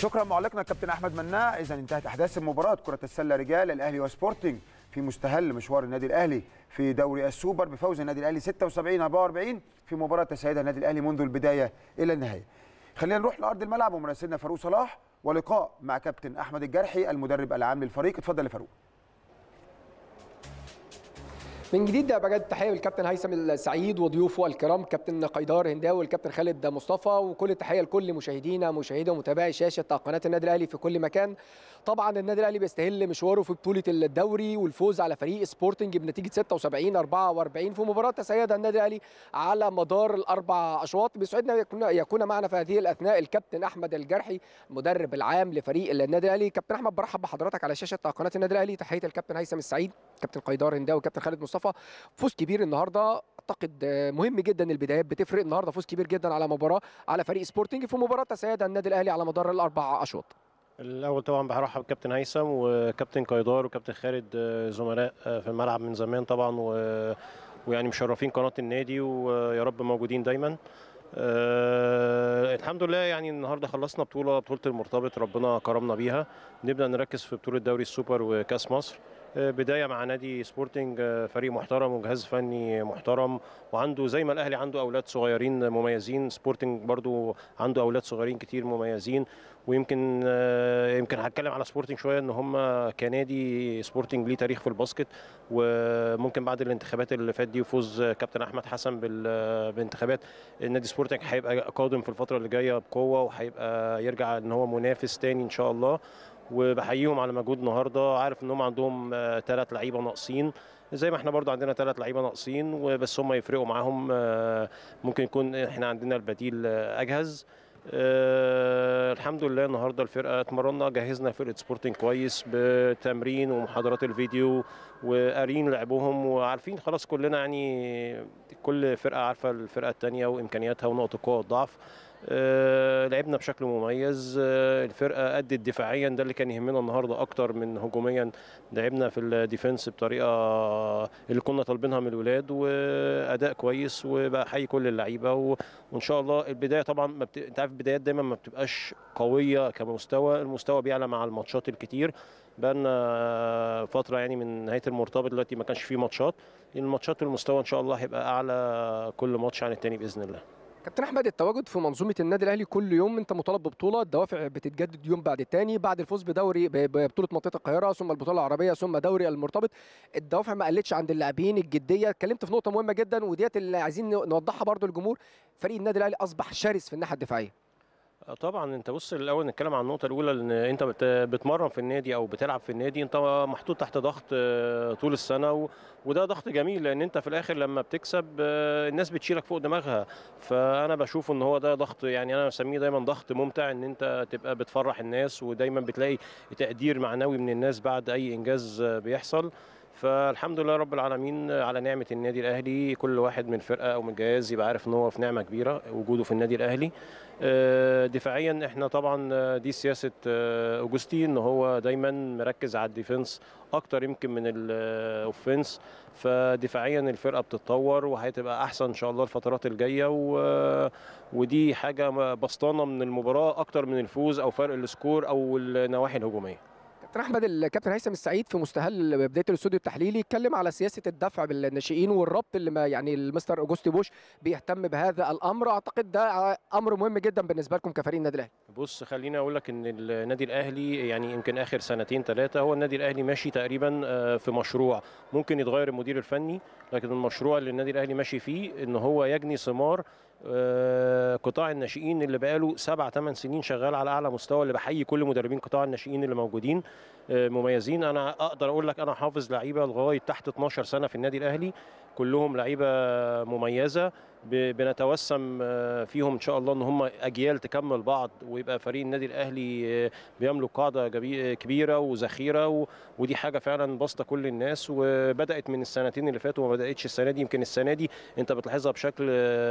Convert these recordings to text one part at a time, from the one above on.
شكرا معلقنا الكابتن احمد مناع اذا انتهت احداث المباراه كره السله رجال الاهلي وسبورتنج في مستهل مشوار النادي الاهلي في دوري السوبر بفوز النادي الاهلي 76 44 في مباراه تسعيدها النادي الاهلي منذ البدايه الى النهايه خلينا نروح لارض الملعب ومراسلنا فاروق صلاح ولقاء مع كابتن احمد الجرحي المدرب العام للفريق اتفضل يا فاروق من جديد بجد تحيه للكابتن هيثم السعيد وضيوفه الكرام كابتن قيدار هنداوي والكابتن خالد مصطفى وكل التحيه لكل مشاهدينا مشاهدي ومتابعي شاشه قناه النادي الاهلي في كل مكان طبعا النادي الاهلي بيستهل مشواره في بطوله الدوري والفوز على فريق سبورتنج بنتيجه 76 44 في مباراه تسيدها النادي الاهلي على مدار الاربع اشواط بيسعدنا يكون يكون معنا في هذه الاثناء الكابتن احمد الجرحي المدرب العام لفريق النادي الاهلي كابتن احمد برحب بحضرتك على شاشه قناه النادي الاهلي تحيه الكابتن هيثم السعيد كابتن قيدار هنداوي كابتن خالد مصطفى فوز كبير النهارده اعتقد مهم جدا البدايات بتفرق النهارده فوز كبير جدا على مباراه على فريق سبورتنج في مباراه تسيدها النادي الاهلي على مدار الاربع اشواط الاول طبعا برحب بكابتن هيثم وكابتن قيدار وكابتن خالد زملاء في الملعب من زمان طبعا و... ويعني مشرفين قناه النادي ويا رب موجودين دايما أه الحمد لله يعني النهارده خلصنا بطوله بطوله المرتبط ربنا كرمنا بيها نبدا نركز في بطوله دوري السوبر وكاس مصر بدايه مع نادي سبورتنج فريق محترم وجهاز فني محترم وعنده زي ما الاهلي عنده اولاد صغيرين مميزين سبورتنج برضو عنده اولاد صغيرين كتير مميزين ويمكن يمكن هتكلم على سبورتنج شويه ان هم كنادي سبورتنج ليه تاريخ في الباسكت وممكن بعد الانتخابات اللي فات دي وفوز كابتن احمد حسن بالانتخابات النادي سبورتنج هيبقى قادم في الفتره اللي جايه بقوه وهيبقى يرجع ان هو منافس تاني ان شاء الله وبحييهم على مجهود النهارده عارف ان هم عندهم ثلاث لعيبه ناقصين زي ما احنا برضو عندنا ثلاث لعيبه ناقصين وبس هم يفرقوا معاهم ممكن يكون احنا عندنا البديل اجهز أه الحمد لله النهارده الفرقه اتمرنا جهزنا فرقه سبورتنج كويس بتمرين ومحاضرات الفيديو وقارين لعبهم وعارفين خلاص كلنا يعني كل فرقه عارفه الفرقه الثانيه وامكانياتها ونقط القوه والضعف أه لعبنا بشكل مميز أه الفرقه ادت دفاعيا ده اللي كان يهمنا النهارده اكتر من هجوميا لعبنا في الديفنس بطريقه اللي كنا طالبينها من الولاد واداء كويس وبحيي كل اللعيبه وان شاء الله البدايه طبعا ما بت... انت عارف البدايات دايما ما بتبقاش قويه كمستوى المستوى بيعلى مع الماتشات الكتير بقالنا فتره يعني من نهايه المرتبط دلوقتي ما كانش فيه ماتشات الماتشات المستوى ان شاء الله هيبقى اعلى كل ماتش عن التاني باذن الله كابتن احمد التواجد في منظومه النادي الاهلي كل يوم انت مطالب ببطوله الدوافع بتتجدد يوم بعد الثاني بعد الفوز بدوري ببطوله منطقه القاهره ثم البطوله العربيه ثم دوري المرتبط الدوافع ما قلتش عند اللاعبين الجديه اتكلمت في نقطه مهمه جدا وديت اللي عايزين نوضحها برضو للجمهور فريق النادي الاهلي اصبح شرس في الناحيه الدفاعيه طبعا انت بص الاول نتكلم عن النقطه الاولى ان انت بتمرن في النادي او بتلعب في النادي انت محطوط تحت ضغط طول السنه وده ضغط جميل لان انت في الاخر لما بتكسب الناس بتشيلك فوق دماغها فانا بشوف ان هو ده ضغط يعني انا بسميه دايما ضغط ممتع ان انت تبقى بتفرح الناس ودايما بتلاقي تقدير معنوي من الناس بعد اي انجاز بيحصل فالحمد لله رب العالمين على نعمه النادي الاهلي كل واحد من الفرقه او من الجهاز يبقى عارف ان هو في نعمه كبيره وجوده في النادي الاهلي دفاعيا احنا طبعا دي سياسه اوجستي ان هو دايما مركز على الديفنس اكتر يمكن من الاوفنس فدفاعيا الفرقه بتتطور وهتبقى احسن ان شاء الله الفترات الجايه و... ودي حاجه بسطانه من المباراه اكتر من الفوز او فرق السكور او النواحي الهجوميه كابتن احمد الكابتن هيثم السعيد في مستهل بدايه الاستوديو التحليلي اتكلم على سياسه الدفع بالناشئين والربط اللي ما يعني المستر اوجوستي بوش بيهتم بهذا الامر اعتقد ده امر مهم جدا بالنسبه لكم كفريق النادي الاهلي بص خليني اقول لك ان النادي الاهلي يعني يمكن اخر سنتين ثلاثه هو النادي الاهلي ماشي تقريبا في مشروع ممكن يتغير المدير الفني لكن المشروع اللي النادي الاهلي ماشي فيه ان هو يجني ثمار قطاع الناشئين اللي بقاله سبع ثمان سنين شغال على اعلى مستوى اللي بحيي كل مدربين قطاع الناشئين اللي موجودين مميزين انا اقدر اقول لك انا حافظ لعيبه لغايه تحت 12 سنه في النادي الاهلي كلهم لعيبه مميزه بنتوسم فيهم ان شاء الله ان هم اجيال تكمل بعض ويبقى فريق النادي الاهلي بيملك قاعده كبيره وذخيره ودي حاجه فعلا بسطه كل الناس وبدات من السنتين اللي فاتوا وما بداتش السنه دي يمكن السنه دي انت بتلاحظها بشكل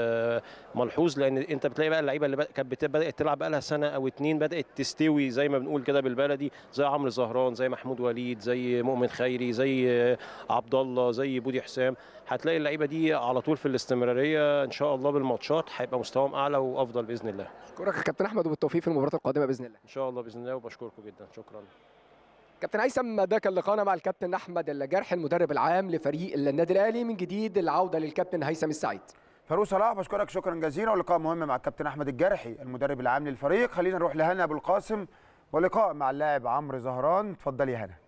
ملحوظ لان انت بتلاقي بقى اللعيبه اللي كانت بدات تلعب بقى لها سنه او اتنين بدات تستوي زي ما بنقول كده بالبلدي زي عمرو زهران زي محمود وليد زي مؤمن خيري زي عبد الله زي بودي حسام هتلاقي اللعيبه دي على طول في الاستمراريه ان شاء الله بالماتشات هيبقى مستواهم اعلى وافضل باذن الله اشكرك يا كابتن احمد وبالتوفيق في المباراه القادمه باذن الله ان شاء الله باذن الله وبشكركم جدا شكرا كابتن هيثم ده كان لقاءنا مع الكابتن احمد الجرح المدرب العام لفريق النادي الاهلي من جديد العوده للكابتن هيثم السعيد فاروق صلاح بشكرك شكرا جزيلا ولقاء مهم مع الكابتن احمد الجرحي المدرب العام للفريق خلينا نروح لهنا ابو القاسم ولقاء مع اللاعب عمرو زهران اتفضل يا هنا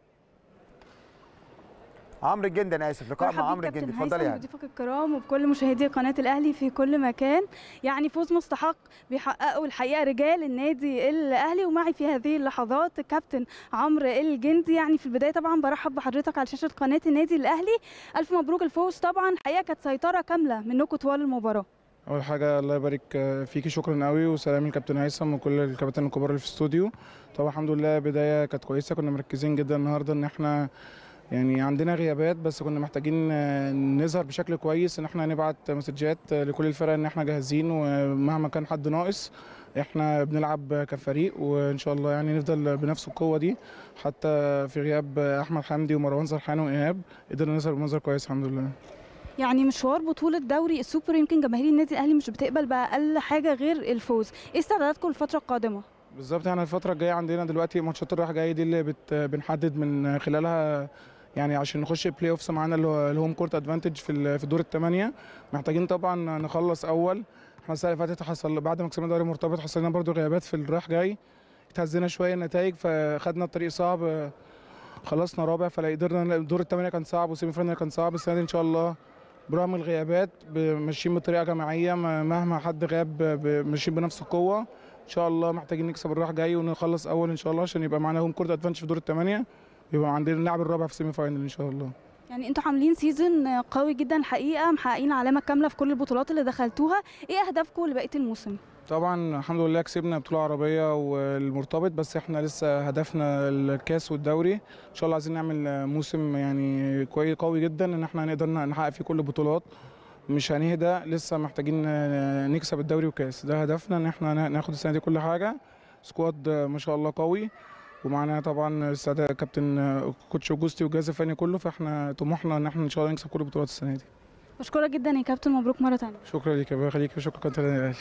عمرو الجندي انا اسف لقاء مع مرحبا عمرو بيك الجندي كابتن اتفضل يا هيثم هنا بضيوفك الكرام وبكل مشاهدي قناه الاهلي في كل مكان يعني فوز مستحق بيحققه الحقيقه رجال النادي الاهلي ومعي في هذه اللحظات كابتن عمرو الجندي يعني في البدايه طبعا برحب بحضرتك على شاشه قناه النادي الاهلي الف مبروك الفوز طبعا الحقيقه كانت سيطره كامله منكم طوال المباراه اول حاجه الله يبارك فيكي شكرا قوي وسلام الكابتن هيثم وكل الكباتن الكبار اللي في الاستوديو طبعا الحمد لله بدايه كانت كويسه كنا مركزين جدا النهارده ان احنا يعني عندنا غيابات بس كنا محتاجين نظهر بشكل كويس ان احنا نبعت مسجات لكل الفرق ان احنا جاهزين ومهما كان حد ناقص احنا بنلعب كفريق وان شاء الله يعني نفضل بنفس القوه دي حتى في غياب احمد حمدي ومروان سرحان وايهاب قدرنا نظهر بمنظر كويس الحمد لله يعني مشوار بطولة دوري السوبر يمكن جماهير النادي الأهلي مش بتقبل بأقل حاجة غير الفوز، إيه استعداداتكم للفترة القادمة؟ بالظبط يعني الفترة الجاية عندنا دلوقتي ماتشات الرايح جاي دي اللي بت بنحدد من خلالها يعني عشان نخش بلاي اوفس معانا اللي هو الهوم كورت ادفانتج في في دور الثمانية محتاجين طبعا نخلص أول احنا السنة اللي فاتت حصل بعد ما كسبنا دوري مرتبط حصل لنا برضه غيابات في الرايح جاي اتهزينا شوية النتائج فخدنا الطريق صعب خلصنا رابع فقدرنا دور الثمانية كان صعب والسيمي فاينل كان صعب السنة دي إن شاء الله برغم الغيابات ماشيين بطريقه جماعيه مهما حد غاب ماشيين بنفس القوه ان شاء الله محتاجين نكسب الرايح جاي ونخلص اول ان شاء الله عشان يبقى معانا هوم كورت ادفانش في دور الثمانيه يبقى عندنا اللاعب الرابع في سيمي فاينل ان شاء الله يعني انتوا عاملين سيزون قوي جدا الحقيقه محققين علامه كامله في كل البطولات اللي دخلتوها ايه اهدافكم لبقيه الموسم طبعا الحمد لله كسبنا بطوله عربيه والمرتبط بس احنا لسه هدفنا الكاس والدوري ان شاء الله عايزين نعمل موسم يعني كويس قوي جدا ان احنا نقدر نحقق فيه كل البطولات مش هنهدى لسه محتاجين نكسب الدوري والكاس ده هدفنا ان احنا ناخد السنه دي كل حاجه سكواد ما شاء الله قوي ومعنا طبعا الساده كابتن كوتش اوجوستي والجهاز الفني كله فاحنا طموحنا ان احنا ان شاء الله نكسب كل البطولات السنه دي بشكرك جدا يا كابتن مبروك مره ثانيه شكرا ليك الله يخليك وشكرا كابتن الاهلي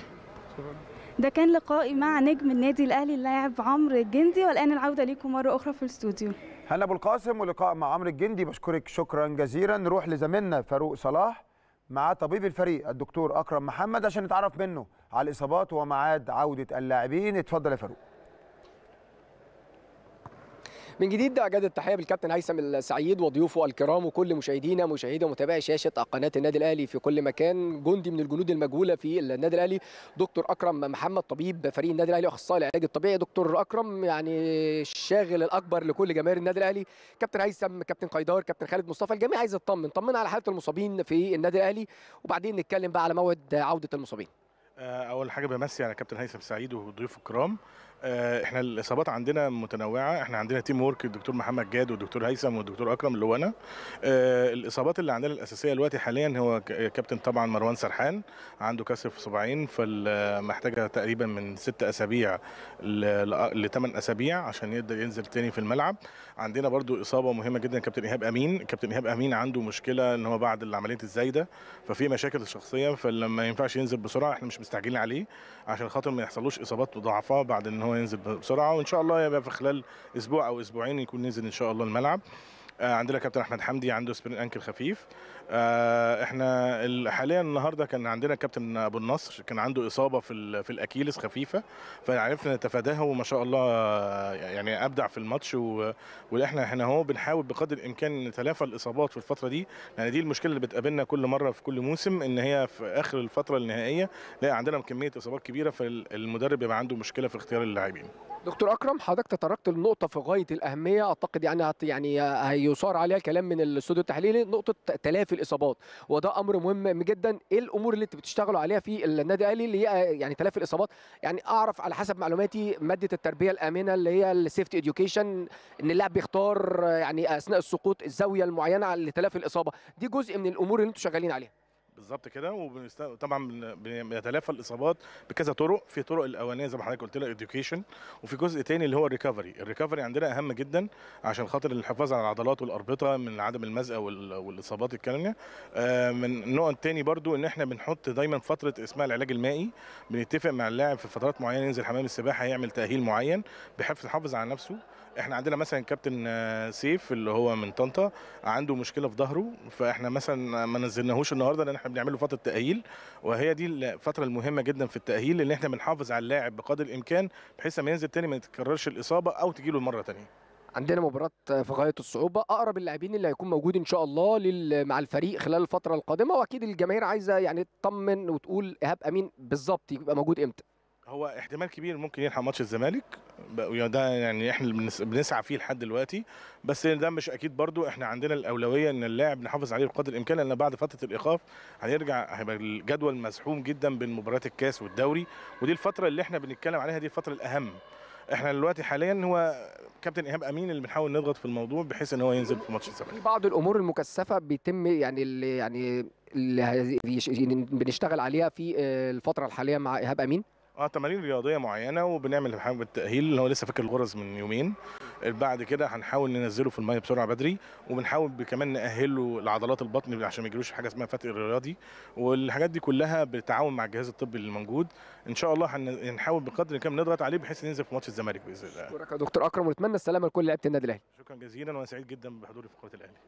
ده كان لقائي مع نجم النادي الاهلي اللاعب عمرو الجندي والان العوده ليكم مره اخرى في الاستوديو هنا ابو القاسم ولقاء مع عمرو الجندي بشكرك شكرا جزيلا نروح لزميلنا فاروق صلاح مع طبيب الفريق الدكتور اكرم محمد عشان نتعرف منه على الاصابات وميعاد عوده اللاعبين اتفضل يا فاروق من جديد اجدد التحيه بالكابتن هيثم السعيد وضيوفه الكرام وكل مشاهدينا مشاهدي ومتابعي شاشه قناه النادي الاهلي في كل مكان جندي من الجنود المجهوله في النادي الاهلي دكتور اكرم محمد طبيب فريق النادي الاهلي واخصائي العلاج الطبيعي دكتور اكرم يعني الشاغل الاكبر لكل جماهير النادي الاهلي كابتن هيثم كابتن قيدار كابتن خالد مصطفى الجميع عايز يطمن طمنا على حاله المصابين في النادي الاهلي وبعدين نتكلم بقى على موعد عوده المصابين اول حاجه بمسي على كابتن هيثم سعيد وضيوفه الكرام احنا الاصابات عندنا متنوعه احنا عندنا تيم وورك الدكتور محمد جاد والدكتور هيثم والدكتور اكرم اللي هو انا الاصابات اللي عندنا الاساسيه دلوقتي حاليا هو كابتن طبعا مروان سرحان عنده كسر في صباعين فمحتاجه تقريبا من ست اسابيع لثمان اسابيع عشان يقدر ينزل تاني في الملعب عندنا برضو اصابه مهمه جدا كابتن ايهاب امين كابتن ايهاب امين عنده مشكله ان هو بعد العمليه الزايده ففي مشاكل شخصيه فلما ينفعش ينزل بسرعه احنا مش مستعجلين عليه عشان خاطر ما يحصلوش اصابات مضاعفه بعد ان هو ينزل بسرعه وان شاء الله يبقى في خلال اسبوع او اسبوعين يكون نزل ان شاء الله الملعب آه عندنا كابتن احمد حمدي عنده سبرين انكل خفيف آه احنا حاليا النهارده كان عندنا كابتن ابو النصر كان عنده اصابه في في الاكيلس خفيفه فعرفنا نتفاداها وما شاء الله يعني ابدع في الماتش واحنا احنا اهو بنحاول بقدر الامكان نتلافى الاصابات في الفتره دي يعني دي المشكله اللي بتقابلنا كل مره في كل موسم ان هي في اخر الفتره النهائيه لا عندنا كميه اصابات كبيره فالمدرب بيبقى عنده مشكله في اختيار اللاعبين دكتور اكرم حضرتك تطرقت لنقطه في غايه الاهميه اعتقد يعني هت يعني هيصار عليها الكلام من الاستوديو التحليلي نقطه تلافي الاصابات وده امر مهم جدا ايه الامور اللي انتوا بتشتغلوا عليها في النادي الاهلي اللي هي يعني تلافي الاصابات يعني اعرف على حسب معلوماتي ماده التربيه الامنه اللي هي السيفتي اديوكيشن ان اللاعب بيختار يعني اثناء السقوط الزاويه المعينه لتلافي الاصابه دي جزء من الامور اللي انتوا شغالين عليها بالظبط كده وطبعا بيتلافى الاصابات بكذا طرق في طرق الاولانيه زي ما حضرتك قلت لها اديوكيشن وفي جزء تاني اللي هو الريكفري الريكفري عندنا اهم جدا عشان خاطر الحفاظ على العضلات والاربطه من عدم المزق وال- والاصابات الكامله آه، من النوع التاني برضو ان احنا بنحط دايما فتره اسمها العلاج المائي بنتفق مع اللاعب في فترات معينه ينزل حمام السباحه يعمل تاهيل معين بحيث يحافظ على نفسه احنا عندنا مثلا كابتن آه، سيف اللي هو من طنطا عنده مشكله في ظهره فاحنا مثلا ما نزلناهوش النهارده لان احنا بنعمل له فتره تاهيل وهي دي الفتره المهمه جدا في التاهيل اللي احنا بنحافظ على اللاعب بقدر الامكان بحيث لما ينزل تاني ما تتكررش الاصابه او تجيله مره تانيه عندنا مباراة في غاية الصعوبة أقرب اللاعبين اللي هيكون موجود إن شاء الله لل... مع الفريق خلال الفترة القادمة وأكيد الجماهير عايزة يعني تطمن وتقول إيهاب أمين بالظبط يبقى موجود إمتى هو احتمال كبير ممكن يلحق ماتش الزمالك بقى- ده يعني احنا اللي بنس- بنسعى فيه لحد دلوقتي بس ده مش اكيد برضو احنا عندنا الاولويه ان اللاعب نحافظ عليه بقدر الامكان لان بعد فتره الايقاف هنرجع هيبقى الجدول مزحوم جدا بين مباريات الكاس والدوري ودي الفتره اللي احنا بنتكلم عليها دي الفتره الاهم احنا دلوقتي حاليا هو كابتن ايهاب امين اللي بنحاول نضغط في الموضوع بحيث ان هو ينزل في ماتش الزمالك في بعض الأمور المكثفة بيتم يعني اللي يعني اللي هي- يش- بنشتغل عليها في آه، الفترة الحالية مع إيهاب أمين اه تمارين رياضيه معينه وبنعمل حاجه بالتاهيل اللي هو لسه فاكر الغرز من يومين بعد كده هنحاول ننزله في الميه بسرعه بدري وبنحاول ب- كمان ناهله لعضلات البطن عشان ما يجيلوش حاجه اسمها فتق رياضي والحاجات دي كلها بالتعاون مع الجهاز الطبي اللي موجود ان شاء الله هن- هنحاول بقدر الامكان نضغط عليه بحيث ينزل في ماتش الزمالك باذن الله أشكرك يا دكتور أكرم ونتمنى السلامة لكل لعيبة النادي الأهلي شكرا جزيلا وانا سعيد جدا بحضوري في قناه الاهلي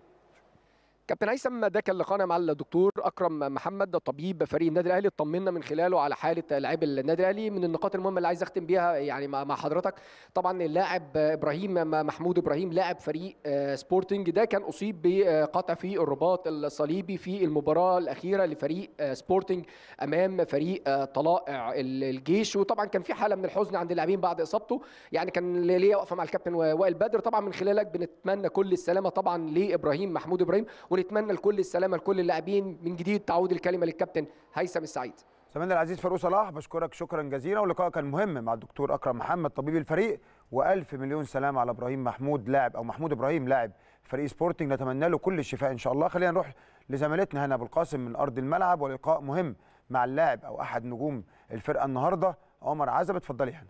كابتن هيثم ده كان لقاءنا مع الدكتور اكرم محمد طبيب فريق النادي الاهلي اطمنا من خلاله على حاله لاعبي النادي الاهلي من النقاط المهمه اللي عايز اختم بيها يعني مع مع حضرتك طبعا اللاعب ابراهيم محمود ابراهيم لاعب فريق آه، سبورتنج ده كان اصيب بقطع في الرباط الصليبي في المباراه الاخيره لفريق آه، سبورتنج امام فريق آه، طلائع ال- الجيش وطبعا كان في حاله من الحزن عند اللاعبين بعد اصابته يعني كان ليا واقفه مع الكابتن وائل بدر طبعا من خلالك بنتمنى كل السلامه طبعا لابراهيم محمود ابراهيم ونتمنى لكل السلامه لكل اللاعبين من جديد تعود الكلمه للكابتن هيثم السعيد زميلنا العزيز فاروق صلاح بشكرك شكرا جزيلا واللقاء كان مهم مع الدكتور اكرم محمد طبيب الفريق والف مليون سلام على ابراهيم محمود لاعب او محمود ابراهيم لاعب فريق سبورتنج نتمنى له كل الشفاء ان شاء الله خلينا نروح لزميلتنا هنا ابو القاسم من ارض الملعب ولقاء مهم مع اللاعب او احد نجوم الفرقه النهارده عمر عزب اتفضلي هنا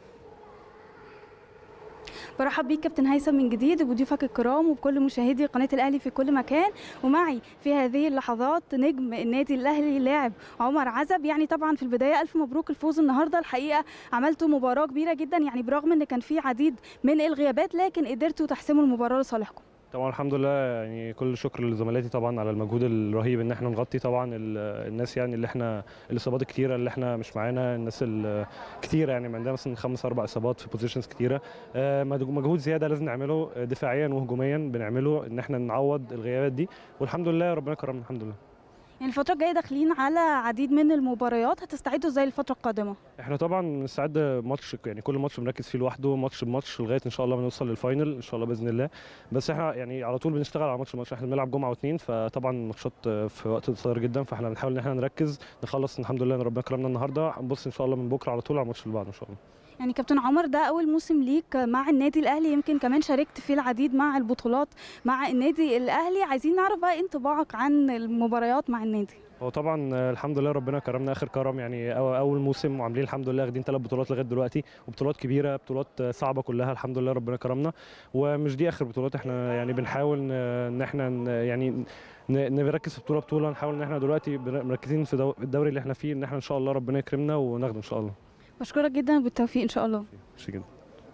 برحب بيك كابتن هيثم من جديد وبضيوفك الكرام وبكل مشاهدي قناه الاهلي في كل مكان ومعي في هذه اللحظات نجم النادي الاهلي لاعب عمر عزب يعني طبعا في البدايه الف مبروك الفوز النهارده الحقيقه عملتوا مباراه كبيره جدا يعني برغم ان كان في عديد من الغيابات لكن قدرتوا تحسموا المباراه لصالحكم طبعا الحمد لله يعني كل شكر لزملائي طبعا على المجهود الرهيب ان احنا نغطي طبعا ال- الناس يعني اللي احنا الاصابات الكتيره اللي احنا مش معانا الناس الكتيره يعني عندنا مثلا خمس اربع اصابات في بوزيشنز كتيره آه، مج- مجهود زياده لازم نعمله آه، دفاعيا وهجوميا بنعمله ان احنا نعوض الغيابات دي والحمد لله ربنا كرمنا الحمد لله يعني الفتره الجايه داخلين على عديد من المباريات هتستعدوا ازاي الفتره القادمه احنا طبعا بنستعد ماتش يعني كل ماتش بنركز فيه لوحده ماتش بماتش لغايه ان شاء الله ما نوصل للفاينل ان شاء الله باذن الله بس احنا يعني على طول بنشتغل على ماتش ماتش احنا بنلعب جمعه واثنين فطبعا ماتشات في وقت قصير جدا فاحنا بنحاول ان احنا نركز نخلص الحمد لله ان ربنا كرمنا النهارده هنبص ان شاء الله من بكره على طول على الماتش اللي بعده ان شاء الله يعني كابتن عمر ده اول موسم ليك مع النادي الاهلي يمكن كمان شاركت في العديد مع البطولات مع النادي الاهلي عايزين نعرف بقى انطباعك عن المباريات مع النادي هو طبعا آه، الحمد لله ربنا كرمنا اخر كرم يعني أو- اول موسم وعاملين الحمد لله واخدين ثلاث بطولات لغايه دلوقتي وبطولات كبيره بطولات آه، صعبه كلها الحمد لله ربنا كرمنا ومش دي اخر بطولات احنا يعني بنحاول ن- ان احنا ن- يعني ن- نركز في بطوله بطوله نحاول ان احنا دلوقتي بن- مركزين في دو- الدوري اللي احنا فيه ان احنا ان شاء الله ربنا يكرمنا وناخده ان شاء الله بشكرك جدا بالتوفيق ان شاء الله ماشي جدا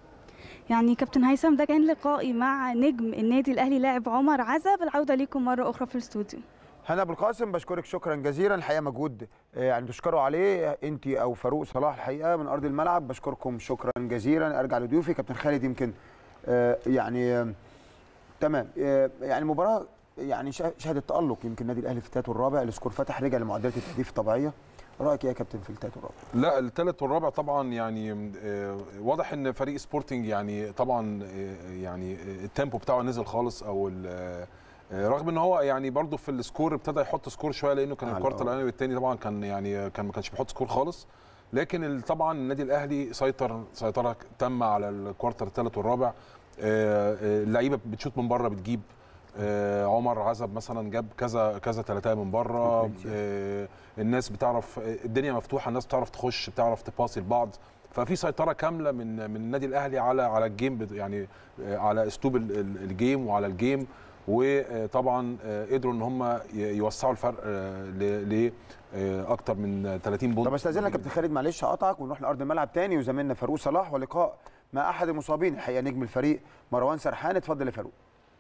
يعني كابتن هيثم ده كان لقائي مع نجم النادي الاهلي لاعب عمر عزب العوده ليكم مره اخرى في الاستوديو هنا ابو القاسم بشكرك شكرا جزيلا الحقيقه مجهود آه، يعني تشكروا عليه انت او فاروق صلاح الحقيقه من ارض الملعب بشكركم شكرا جزيلا ارجع لضيوفي كابتن خالد يمكن آه، يعني آه، تمام آه، يعني مباراه يعني شا- شهدت تالق يمكن النادي الاهلي في التالت والرابع السكور فتح رجع لمعدلات التهديف الطبيعيه رايك ايه يا كابتن في التالت والرابع لا الثالث والرابع طبعا يعني آه، واضح ان فريق سبورتنج يعني طبعا آه، يعني آه، التيمبو بتاعه نزل خالص او ال- آه، آه، رغم ان هو يعني برضه في السكور ابتدى يحط سكور شويه لانه كان أعلى، الكوارتر آه. الاولاني والثاني طبعا كان يعني كان ما كانش بيحط سكور خالص لكن ال- طبعا النادي الاهلي سيطر سيطره تامه على الكوارتر الثالث والرابع آه، آه، اللعيبه بتشوط من بره بتجيب آه، عمر عزب مثلا جاب كذا كذا ثلاثه من بره آه، الناس بتعرف الدنيا مفتوحه الناس بتعرف تخش بتعرف تباصي لبعض ففي سيطره كامله من من النادي الاهلي على على الجيم بت- يعني آه، على اسلوب ال- ال- الجيم وعلى الجيم وطبعا آه، قدروا ان هم ي- يوسعوا الفرق آه، ل ل- آه، اكتر من 30 بونت طب استاذنك يا كابتن خالد معلش هقطعك ونروح لارض الملعب تاني وزميلنا فاروق صلاح ولقاء مع احد المصابين الحقيقه نجم الفريق مروان سرحان اتفضل يا فاروق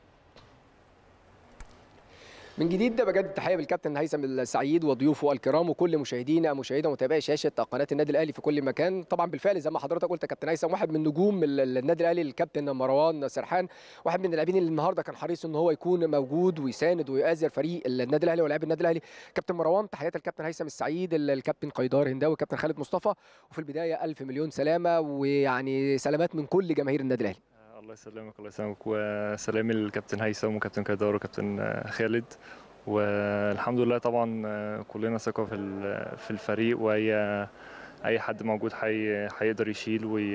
من جديد ده بجد تحيه بالكابتن هيثم السعيد وضيوفه الكرام وكل مشاهدينا مشاهدة ومتابعي شاشه قناه النادي الاهلي في كل مكان طبعا بالفعل زي ما حضرتك قلت يا كابتن هيثم واحد من نجوم ال- ال- النادي الاهلي الكابتن مروان سرحان واحد من اللاعبين اللي النهارده كان حريص ان هو يكون موجود ويساند ويؤازر فريق النادي الاهلي ولاعبي النادي الاهلي كابتن مروان تحيات الكابتن هيثم السعيد ال- الكابتن قيدار هنداوي الكابتن خالد مصطفى وفي البدايه الف مليون سلامه ويعني سلامات من كل جماهير النادي الاهلي الله يسلمك الله يسلمك وسلام الكابتن هيثم وكابتن كدار وكابتن آه، خالد والحمد لله طبعا آه، كلنا ثقة في ال- في الفريق واي اي حد موجود حي هيقدر يشيل وي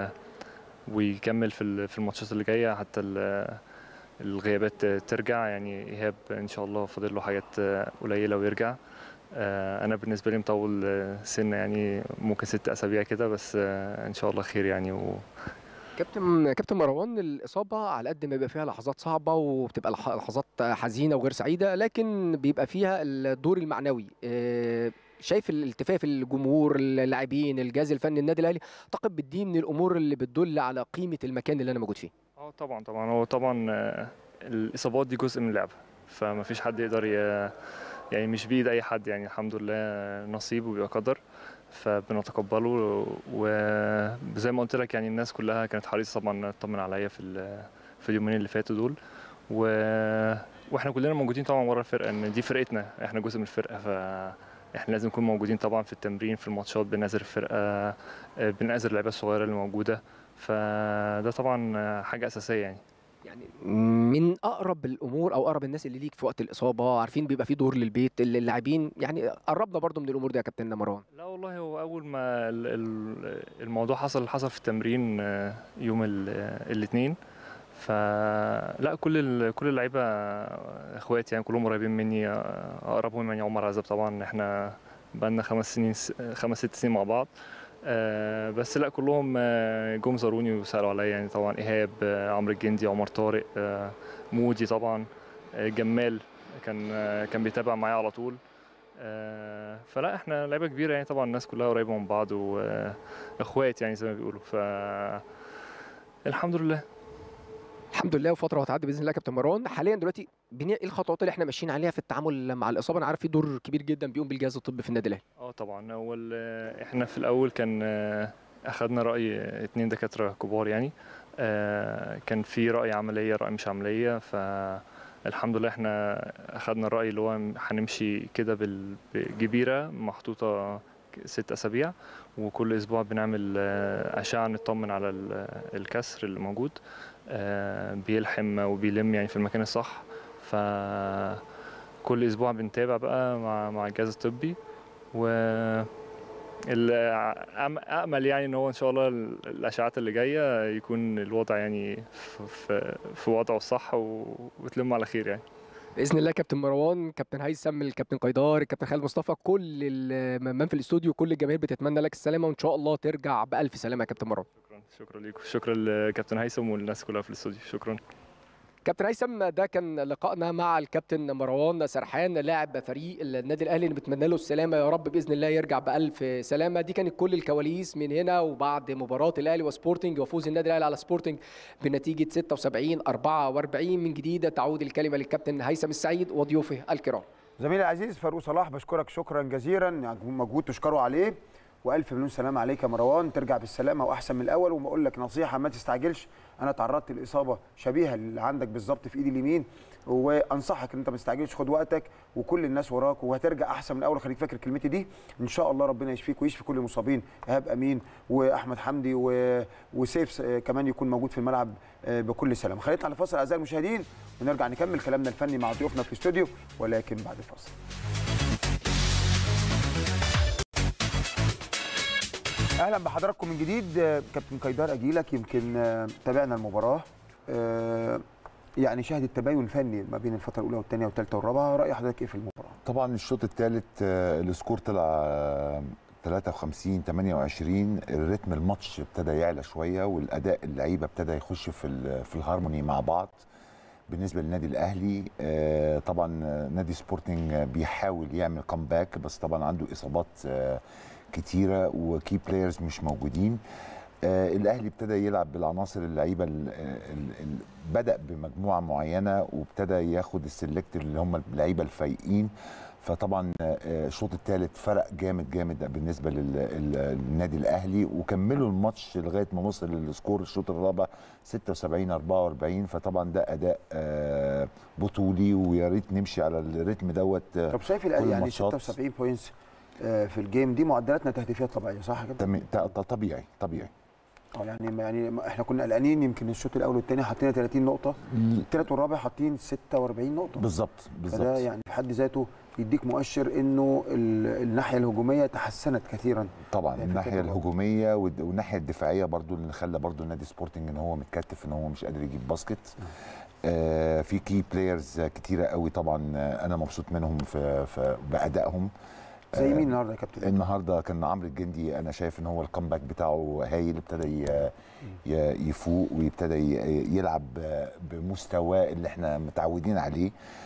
ويكمل في ال- في الماتشات اللي جايه حتى ال- الغيابات ترجع يعني ايهاب ان شاء الله فاضل له حاجات آه، قليله ويرجع آه، انا بالنسبه لي مطول آه، سنه يعني ممكن ست اسابيع كده بس آه، ان شاء الله خير يعني و... كابتن كابتن مروان الاصابه على قد ما بيبقى فيها لحظات صعبه وبتبقى لح- لحظات حزينه وغير سعيده لكن بيبقى فيها الدور المعنوي آه، شايف الالتفاف الجمهور اللاعبين الجهاز الفني النادي الاهلي اعتقد دي من الامور اللي بتدل على قيمه المكان اللي انا موجود فيه اه طبعا طبعا هو طبعا آه، الاصابات دي جزء من اللعبه فما فيش حد يقدر ي... يعني مش بايد اي حد يعني الحمد لله نصيب وبيبقى قدر فبنتقبله وزي ما قلت لك يعني الناس كلها كانت حريصه طبعا تطمن عليا في ال- في اليومين اللي فاتوا دول و... واحنا كلنا موجودين طبعا ورا الفرقه ان دي فرقتنا احنا جزء من الفرقه ف احنا لازم نكون موجودين طبعا في التمرين في الماتشات بنعزل الفرقه آه، بنعزل اللعيبه الصغيره اللي موجوده فده طبعا حاجه اساسيه يعني يعني من اقرب الامور او اقرب الناس اللي ليك في وقت الاصابه عارفين بيبقى في دور للبيت اللاعبين يعني قربنا برضو من الامور دي يا كابتن مروان لا والله هو اول ما ال- ال- الموضوع حصل حصل في التمرين آه، يوم الاثنين فلا كل ال- كل اللعيبه اخواتي يعني كلهم قريبين مني آه، اقربهم يعني عمر عزب طبعا احنا بقالنا خمس سنين س- خمس ست سنين مع بعض آه، بس لا كلهم آه، جم زاروني وسالوا عليا يعني طبعا ايهاب آه، عمرو الجندي عمر طارق آه، مودي طبعا آه، جمال كان آه، كان بيتابع معايا على طول آه، فلا احنا لعيبه كبيره يعني طبعا الناس كلها قريبه من بعض واخوات يعني زي ما بيقولوا ف الحمد لله الحمد لله وفتره وهتعدي باذن الله يا كابتن مروان حاليا دلوقتي بني ايه الخطوات اللي احنا ماشيين عليها في التعامل مع الاصابه انا عارف في دور كبير جدا بيقوم بالجهاز الطبي في النادي الاهلي اه طبعا هو ال- احنا في الاول كان آه، اخدنا راي اتنين دكاتره كبار يعني آه، كان في راي عمليه راي مش عمليه فالحمد لله احنا اخدنا الراي اللي هو هنمشي كده بال- بجبيره محطوطه ست اسابيع وكل اسبوع بنعمل آه، اشعه نطمن على ال- الكسر اللي موجود آه، بيلحم وبيلم يعني في المكان الصح فكل اسبوع بنتابع بقى مع مع الجهاز الطبي و ال- أم- امل يعني ان هو ان شاء الله ال- الاشعات اللي جايه يكون الوضع يعني في, في, في وضعه الصح و- وتلم على خير يعني باذن الله كابتن مروان كابتن هيثم الكابتن قيدار الكابتن خالد مصطفى كل ال- من في الاستوديو كل الجماهير بتتمنى لك السلامه وان شاء الله ترجع بالف سلامه يا كابتن مروان شكرا شكرا ليكم شكرا لكابتن هيثم والناس كلها في الاستوديو شكرا كابتن هيثم ده كان لقائنا مع الكابتن مروان سرحان لاعب فريق النادي الاهلي اللي بتمنى له السلامه يا رب باذن الله يرجع بالف سلامه دي كانت كل الكواليس من هنا وبعد مباراه الاهلي وسبورتنج وفوز النادي الاهلي على سبورتنج بنتيجه 76 44 من جديد تعود الكلمه للكابتن هيثم السعيد وضيوفه الكرام زميلي العزيز فاروق صلاح بشكرك شكرا جزيلا يعني مجهود تشكره عليه والف مليون سلام عليك يا مروان ترجع بالسلامه واحسن من الاول وبقول لك نصيحه ما تستعجلش انا تعرضت لاصابه شبيهه اللي عندك بالظبط في ايدي اليمين وانصحك ان انت ما تستعجلش خد وقتك وكل الناس وراك وهترجع احسن من الاول خليك فاكر كلمتي دي ان شاء الله ربنا يشفيك ويشفي كل المصابين ايهاب امين واحمد حمدي و... وسيف آه، كمان يكون موجود في الملعب آه، بكل سلامه خلينا على فاصل اعزائي المشاهدين ونرجع نكمل كلامنا الفني مع ضيوفنا في الاستوديو ولكن بعد الفاصل اهلا بحضراتكم من جديد آه، كابتن قيدار اجيلك يمكن آه، تابعنا المباراه آه، يعني شهدت تباين فني ما بين الفتره الاولى والثانيه والثالثه والرابعه راي حضرتك ايه في المباراه طبعا الشوط الثالث السكور طلع آه، 53 28 الريتم الماتش ابتدى يعلى شويه والاداء اللعيبه ابتدى يخش في ال- في الهارموني مع بعض بالنسبه للنادي الاهلي آه، طبعا آه، نادي سبورتنج آه، بيحاول يعمل كومباك بس طبعا عنده اصابات آه، كتيره وكي بلايرز مش موجودين آه، الاهلي ابتدى يلعب بالعناصر اللعيبه ال- ال- ال- بدا بمجموعه معينه وابتدى ياخد السلكت اللي هم اللعيبه الفايقين فطبعا آه، الشوط الثالث فرق جامد جامد بالنسبه لل- ال- للنادي الاهلي وكملوا الماتش لغايه ما وصل للسكور الشوط الرابع 76 44 فطبعا ده اداء آه، بطولي ويا ريت نمشي على الريتم دوت آه، طب شايف كل الاهلي يعني الماتشات. 76 بوينتس آه، في الجيم دي معدلاتنا تهديفيه طبيعيه صح كده؟ تم- ت- ت- طبيعي طبيعي اه يعني يعني ما- احنا كنا قلقانين يمكن الشوط الاول والثاني حاطين 30 نقطه الثالث والرابع حاطين 46 نقطه بالظبط فده بالظبط يعني في حد ذاته يديك مؤشر انه ال- الناحيه الهجوميه تحسنت كثيرا طبعا في الناحيه الفترة الهجوميه والد- والناحيه الدفاعيه برضو اللي خلى برضو النادي سبورتنج ان هو متكتف ان هو مش قادر يجيب باسكت آه في كي بلايرز كتيره قوي طبعا آه، انا مبسوط منهم في, في بادائهم زي آه، مين النهارده يا كابتن؟ النهارده كان عمرو الجندي انا شايف ان هو الكامباك بتاعه هايل ابتدى ي- ي- يفوق ويبتدى ي- يلعب بمستواه اللي احنا متعودين عليه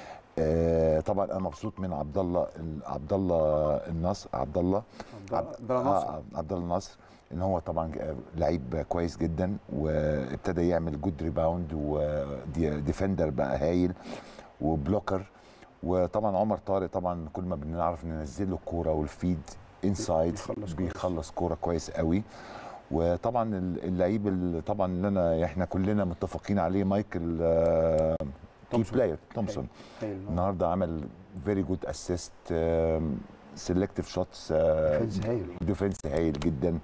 آه، طبعا انا مبسوط من عبد الله عبد الله النصر عبد الله عبد الله ناصر. آه، عبد الله النصر ان هو طبعا لعيب كويس جدا وابتدى يعمل جود ريباوند وديفندر بقى هايل وبلوكر وطبعا عمر طارق طبعا كل ما بنعرف ننزل له الكوره والفيد انسايد بيخلص بيخلص كوره كويس قوي وطبعا اللعيب اللي طبعا اللي انا احنا كلنا متفقين عليه مايكل آه، كي تومسون. بلاير تومسون هايل. النهارده عمل فيري جود اسيست سيلكتيف شوتس ديفنس هايل. ديفنس هايل جدا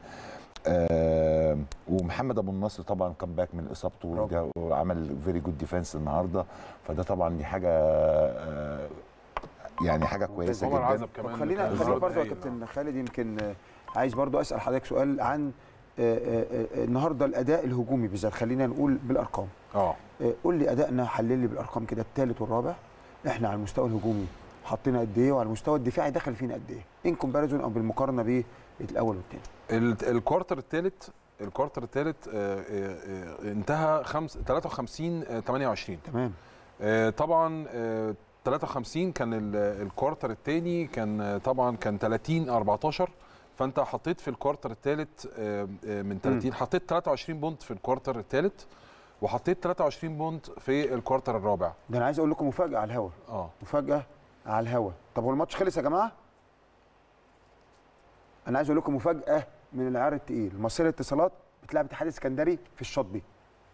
آه ومحمد ابو النصر طبعا كان باك من اصابته وده- وعمل فيري جود ديفense النهارده فده طبعا دي حاجه آه يعني حاجه كويسه عمر جدا عزب طب كمان خلينا كان خلينا ضربة برضه يا هايلة. كابتن خالد يمكن آه، عايز برضه اسال حضرتك سؤال عن آه، آه، آه، النهارده الاداء الهجومي بالذات خلينا نقول بالارقام اه آه، قول لي ادائنا حلل لي بالارقام كده الثالث والرابع احنا على المستوى الهجومي حطينا قد ايه وعلى المستوى الدفاعي دخل فينا قد ايه ان كومباريزون او بالمقارنه بالاول والثاني ال- الكوارتر الثالث الكوارتر الثالث انتهى خمس 53 آه، 28 تمام آه، طبعا آه، 53 كان ال- الكوارتر الثاني كان آه، طبعا كان 30 14 فانت حطيت في الكوارتر الثالث من 30 حطيت 23 بونت في الكوارتر الثالث وحطيت 23 بونت في الكوارتر الرابع ده انا عايز اقول لكم مفاجاه على الهوا اه مفاجاه على الهوا طب هو الماتش خلص يا جماعه انا عايز اقول لكم مفاجاه من العيار التقيل مصير الاتصالات بتلعب اتحاد اسكندري في الشوط دي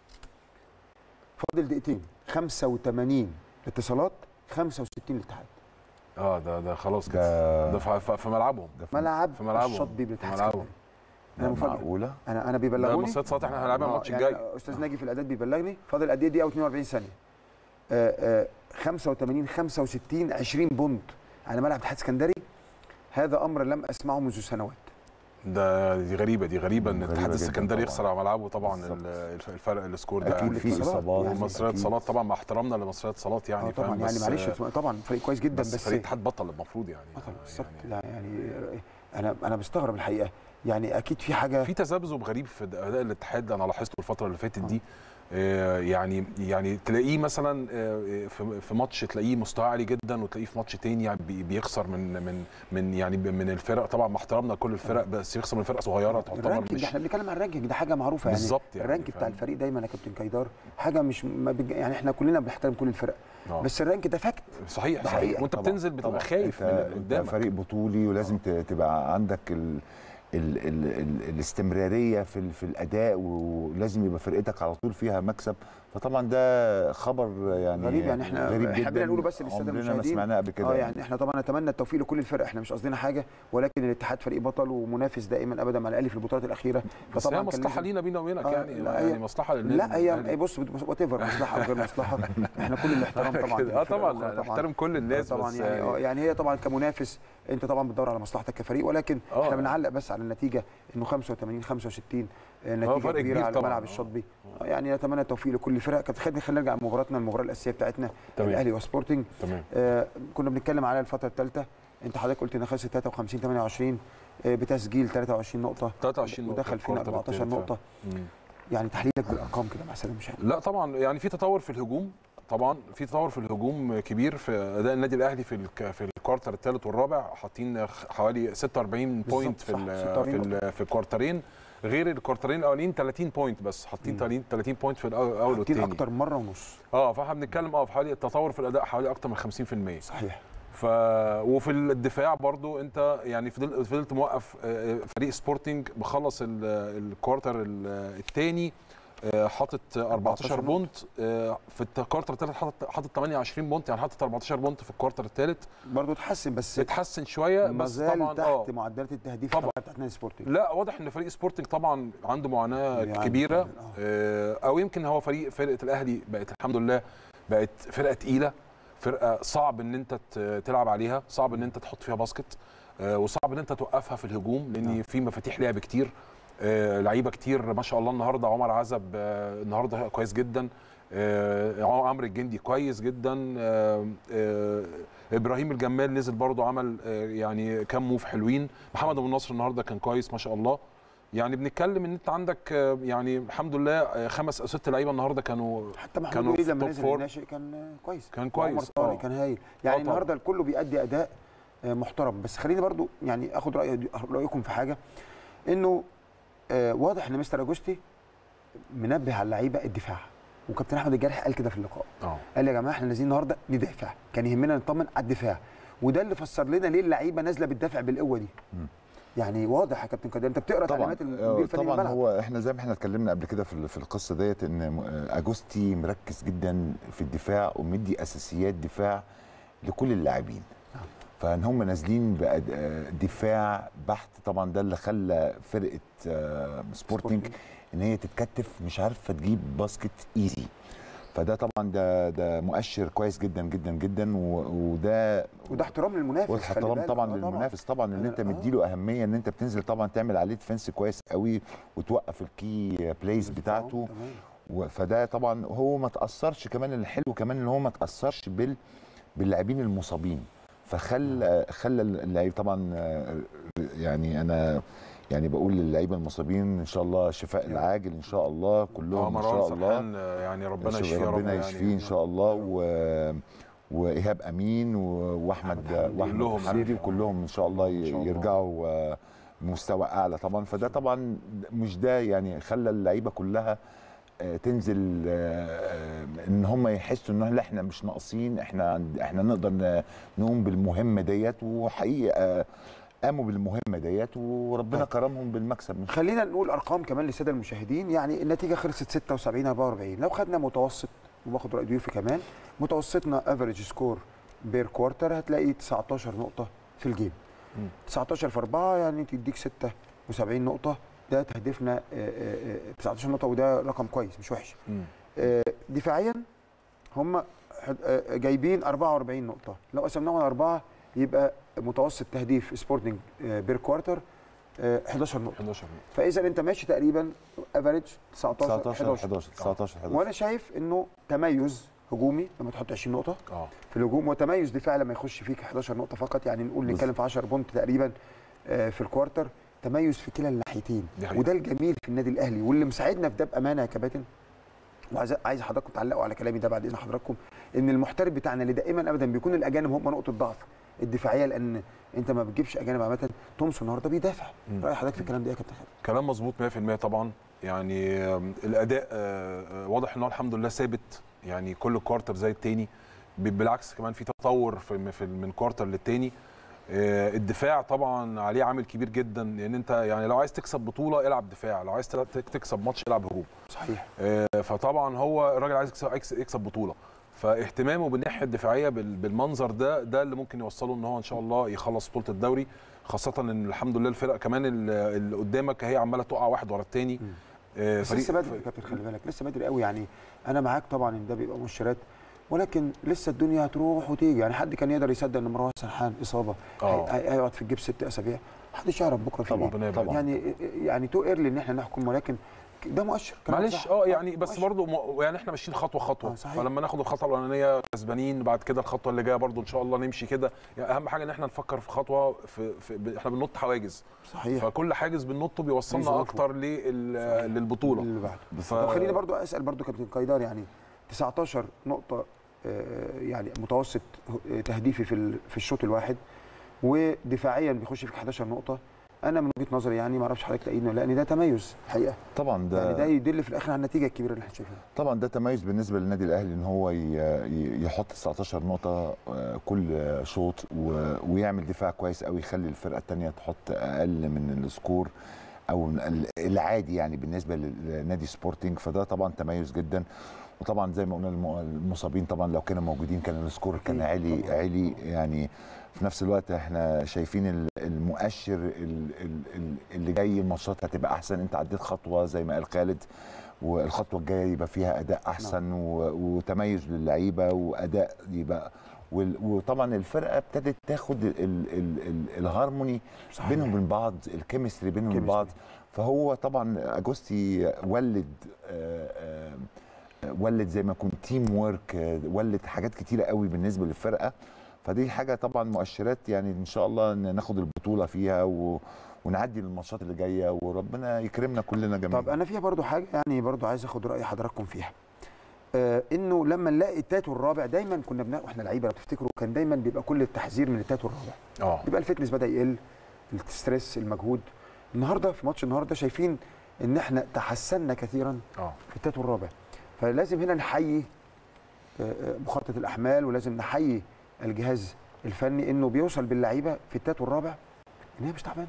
فاضل دقيقتين 85 اتصالات 65 الاتحاد اه ده ده خلاص كده ده ده في- في في ملعبهم ملعب في ملعبهم الشوط بي في بالاتحاد ملعبهم اسكندري انا مفاجاه معقوله انا انا ده بيبلغوني مصيدة صالح احنا هنلعبها آه، الماتش يعني الجاي استاذ ناجي في الاعداد بيبلغني فاضل قد ايه دقيقه و42 ثانيه آه، آه، 85 65 20 بونت على ملعب اتحاد اسكندري هذا امر لم اسمعه منذ سنوات ده دي غريبه دي غريبه ان غريبة الاتحاد جداً السكندري طبعاً. يخسر على ملعبه طبعا بالظبط. ال- الف- الفرق السكور ده اكيد في الاتصالات. اصابات يعني ومصرية أكيد. صالات طبعا مع احترامنا لمصرية صالات يعني آه، طبعا فاهم؟ يعني بس- معلش طبعا فريق كويس جدا بس بس, فريق اتحاد بطل المفروض يعني بطل بالظبط يعني لا يعني انا انا بستغرب الحقيقه يعني اكيد في حاجه في تذبذب غريب في اداء الاتحاد انا لاحظته الفتره اللي فاتت دي آه، يعني يعني تلاقيه مثلا آه، في في ماتش تلاقيه مستوى عالي جدا وتلاقيه في ماتش تاني يعني بي- بيخسر من من من يعني من الفرق طبعا مع احترامنا لكل الفرق بس يخسر من فرقه صغيره تعتبر الرانكينج مش احنا بنتكلم عن الرانكينج ده حاجه معروفه يعني بالظبط يعني، الرانك بتاع فاهم؟ الفريق دايما يا كابتن كايدار حاجه مش ما بج... يعني احنا كلنا بنحترم كل الفرق آه. بس الرانك ده فاكت صحيح ده صحيح حقيقة. وانت طبعاً، بتنزل بتبقى طبعاً. خايف انت من اللي انت قدامك فريق بطولي ولازم ت- تبقى عندك ال ال ال ال الاستمراريه في ال- في الاداء ولازم يبقى فرقتك على طول فيها مكسب فطبعا ده خبر يعني غريب يعني احنا غريب حابين جدا نقوله بس للساده عمرنا ما المشاهدين سمعناه قبل كده اه يعني احنا طبعا نتمنى التوفيق لكل الفرق احنا مش قصدنا حاجه ولكن الاتحاد فريق بطل ومنافس دائما ابدا مع الاهلي في البطولات الاخيره بس هي كان مصلحه لازم- لينا بينا وبينك آه، يعني لا، يعني هي- مصلحه للنادي لا هي الأهلي. هي بص وات ايفر مصلحه او غير مصلحه احنا كل الاحترام طبعا اه للفرق طبعا الأخرى لا، نحترم كل الناس طبعا بس يعني اه يعني هي طبعا كمنافس انت طبعا بتدور على مصلحتك كفريق ولكن آه. احنا بنعلق بس على على النتيجه انه 85 65 آه، نتيجه فرق كبيره كبير على طبعاً. ملعب الشاطبي آه، يعني نتمنى التوفيق لكل الفرق كانت خلينا خلينا نرجع لمباراتنا المباراه الاساسيه بتاعتنا تمام. الاهلي وسبورتنج تمام آه، كنا بنتكلم على الفتره الثالثه انت حضرتك قلت ان خلصت 53 28 آه، بتسجيل 23 نقطه 23 نقطة ودخل فينا الكوارتر 14 التالت نقطه مم. يعني تحليلك بالارقام كده مع السلامه مش لا طبعا يعني في تطور في الهجوم طبعا في تطور في الهجوم كبير في اداء النادي الاهلي في الك- في الكوارتر الثالث والرابع حاطين حوالي 46 بوينت في صح، ال 46 في ال في الكوارترين غير الكوارترين الاولين 30 بوينت بس حاطين 30 30 بوينت في الاول الأول حاطين والثاني اكتر مره ونص اه فاحنا بنتكلم اه في حوالي التطور في الاداء حوالي اكتر من 50% صحيح ف وفي الدفاع برضو انت يعني فضلت فضلت موقف آه، فريق سبورتنج مخلص ال- الكوارتر الثاني حاطط 14 بونت آه، في الكوارتر الثالث حاطط حاطط 28 بونت يعني حاطط 14 بونت في الكوارتر الثالث برضه اتحسن بس اتحسن شويه ما بس زال طبعا تحت اه معدلات التهديف طبعاً. بتاعت نادي سبورتنج لا واضح ان فريق سبورتنج طبعا عنده معاناه يعني كبيره فعلاً، آه. آه، او يمكن هو فريق فرقه الاهلي بقت الحمد لله بقت فرقه تقيله فرقه صعب ان انت ت- تلعب عليها صعب ان انت تحط فيها باسكت آه، وصعب ان انت توقفها في الهجوم لان في مفاتيح لعب كتير آه، لعيبه كتير ما شاء الله النهارده عمر عزب آه، النهارده كويس جدا آه، عمرو الجندي كويس جدا آه، آه، ابراهيم الجمال نزل برضه عمل آه، يعني كام موف حلوين محمد ابو النصر النهارده كان كويس ما شاء الله يعني بنتكلم ان انت عندك آه، يعني الحمد لله آه، خمس او ست لعيبه النهارده كانوا حتى محمود كانوا وليد في لما التوب نزل فور. الناشئ كان آه، كويس كان وعمر كويس طارق آه. كان هايل يعني طبعاً. النهارده الكل بيأدي اداء آه، محترم بس خليني برضو يعني اخد رأي رايكم في حاجه انه آه، واضح ان مستر اجوستي منبه على اللعيبه الدفاع وكابتن احمد الجارح قال كده في اللقاء اه قال يا جماعه احنا نازلين النهارده ندافع كان يهمنا نطمن على الدفاع وده اللي فسر لنا ليه اللعيبه نازله بتدافع بالقوه دي يعني واضح يا كابتن كده انت بتقرا طبعا تعليمات المدير آه، الفني طبعا الملعب. هو احنا زي ما احنا اتكلمنا قبل كده في ال- في القصه ديت ان م- آه، اجوستي مركز جدا في الدفاع ومدي اساسيات دفاع لكل اللاعبين فان هم نازلين بأد- آه، دفاع بحت طبعا ده اللي خلى فرقه آه، سبورتنج ان هي تتكتف مش عارفه تجيب باسكت ايزي فده طبعا ده ده مؤشر كويس جدا جدا جدا و- وده وده احترام للمنافس خلي واحترام بالك. طبعا آه للمنافس طبعا ان انت آه. مديله اهميه ان انت بتنزل طبعا تعمل عليه ديفنس كويس قوي وتوقف الكي بلايز بتاعته تمام. و- فده طبعا هو ما تاثرش كمان الحلو كمان ان هو ما تاثرش بال باللاعبين المصابين فخلى خلى اللعيب طبعا آه، يعني انا يعني بقول للعيبه المصابين ان شاء الله شفاء العاجل ان شاء الله آه، كلهم ان مروان شاء الله سرحان آه، يعني ربنا شوف- يشفيه يا رب ربنا يعني. يشفيه ان شاء الله و... وايهاب امين و... واحمد واحمد كلهم حمدي وكلهم ان شاء الله ي- إن شاء الله. يرجعوا آه، مستوى اعلى طبعا فده طبعا مش ده يعني خلى اللعيبه كلها آه، تنزل آه، آه، ان هم يحسوا ان لا احنا مش ناقصين احنا عند- احنا نقدر ن- نقوم بالمهمه ديت وحقيقه آه، قاموا بالمهمه ديت وربنا كرمهم بالمكسب مش خلينا نقول ارقام كمان للساده المشاهدين يعني النتيجه خلصت 76 44 لو خدنا متوسط وباخد راي ضيوفي كمان متوسطنا افريج سكور بير كوارتر هتلاقي 19 نقطه في الجيم 19 في 4 يعني تديك 76 نقطه ده تهديفنا آه، آه، آه، 19 نقطه وده رقم كويس مش وحش مم. آه، دفاعيا هم حد- آه، جايبين 44 نقطه لو قسمناهم على اربعه يبقى متوسط تهديف سبورتنج آه، بير كوارتر آه، 11 نقطه 11 فاذا انت ماشي تقريبا افريج 19 19 11 11 19 11 وانا شايف انه تميز هجومي لما تحط 20 نقطه اه في الهجوم وتميز دفاعي لما يخش فيك 11 نقطه فقط يعني نقول بس- نتكلم في 10 بونت تقريبا آه، في الكوارتر تميز في كلا الناحيتين دي حقيقة. وده الجميل في النادي الاهلي واللي مساعدنا في ده بامانه يا كباتن وعايز عايز حضراتكم تعلقوا على كلامي ده بعد اذن حضراتكم ان المحترف بتاعنا اللي دائما ابدا بيكون الاجانب هم نقطه ضعف الدفاعيه لان انت ما بتجيبش اجانب عامه تومسون النهارده بيدافع مم. راي حضرتك في الكلام ده إيه يا كابتن خالد كلام مظبوط 100% طبعا يعني آم، الاداء آه، آه، واضح ان هو الحمد لله ثابت يعني كل كوارتر زي التاني ب- بالعكس كمان في تطور في في من كوارتر للتاني آه، الدفاع طبعا عليه عامل كبير جدا لان انت يعني لو عايز تكسب بطوله العب دفاع لو عايز تلعب- تكسب ماتش العب هجوم صحيح آه، فطبعا هو الراجل عايز يكسب يكسب- يكسب بطوله فاهتمامه بالناحيه الدفاعيه بال- بالمنظر ده ده اللي ممكن يوصله ان هو ان شاء الله يخلص بطوله الدوري خاصه ان الحمد لله الفرق كمان ال- اللي قدامك هي عماله تقع واحد ورا الثاني بس لسه بدري يا كابتن خلي بالك لسه بدري قوي يعني انا معاك طبعا ان ده بيبقى مؤشرات ولكن لسه الدنيا هتروح وتيجي يعني حد كان يقدر يصدق ان مروان سرحان اصابه آه. هي- هيقعد في الجيب ست اسابيع محدش يعرف بكره في طبعاً، ايه طبعاً. يعني يعني تو ايرلي ان احنا نحكم ولكن ده مؤشر كلامك معلش صح. اه يعني بس مؤشر. برضه م... يعني احنا ماشيين خطوه خطوه آه، صحيح. فلما ناخد الخطوه الاولانيه كسبانين بعد كده الخطوه اللي جايه برضه ان شاء الله نمشي كده يعني اهم حاجه ان احنا نفكر في خطوه في, في... ب- احنا بننط حواجز صحيح فكل حاجز بننطه بيوصلنا بيظبطه. اكتر لل... للبطوله اللي بعده ف... طب خليني برضو اسال برضو كابتن قيدار يعني 19 نقطه آه، يعني متوسط آه، تهديفي في ال- في الشوط الواحد ودفاعيا بيخش فيك 11 نقطه انا من وجهه نظري يعني ما اعرفش حضرتك تأيدني ولا لا ان ده تميز حقيقه طبعا ده يعني ده يدل في الاخر على النتيجه الكبيره اللي احنا شايفينها طبعا ده تميز بالنسبه للنادي الاهلي ان هو ي- ي- يحط 19 نقطه آه، كل شوط و- ويعمل دفاع كويس قوي يخلي الفرقه الثانيه تحط اقل من السكور او ال- العادي يعني بالنسبه لنادي سبورتنج فده طبعا تميز جدا وطبعا زي ما قلنا الم- المصابين طبعا لو كانوا موجودين كان السكور كان أكيد عالي طبعاً. عالي يعني في نفس الوقت احنا شايفين ال- المؤشر ال- ال- ال- اللي جاي الماتشات هتبقى احسن انت عديت خطوه زي ما قال خالد والخطوه الجايه يبقى فيها اداء احسن و- وتميز للعيبه واداء يبقى وال- وطبعا الفرقه ابتدت تاخد ال ال ال الهارموني صحيح. بينهم وبين بعض الكيمستري بينهم وبين بعض فهو طبعا اجوستي ولد آه، آه، ولد زي ما يكون تيم وورك آه، ولد حاجات كتيره قوي بالنسبه للفرقه فدي حاجه طبعا مؤشرات يعني ان شاء الله ان ناخد البطوله فيها و ونعدي الماتشات اللي جايه وربنا يكرمنا كلنا جميعا طب انا فيها برضو حاجه يعني برضو عايز اخد راي حضراتكم فيها آه انه لما نلاقي التاتو الرابع دايما كنا بنا واحنا لعيبه لو تفتكروا كان دايما بيبقى كل التحذير من التاتو الرابع اه بيبقى الفتنس بدا يقل الستريس المجهود النهارده في ماتش النهارده شايفين ان احنا تحسنا كثيرا اه في التاتو الرابع فلازم هنا نحيي آه، آه، مخطط الاحمال ولازم نحيي الجهاز الفني انه بيوصل باللعيبه في التاتو الرابع ان هي مش تعبانه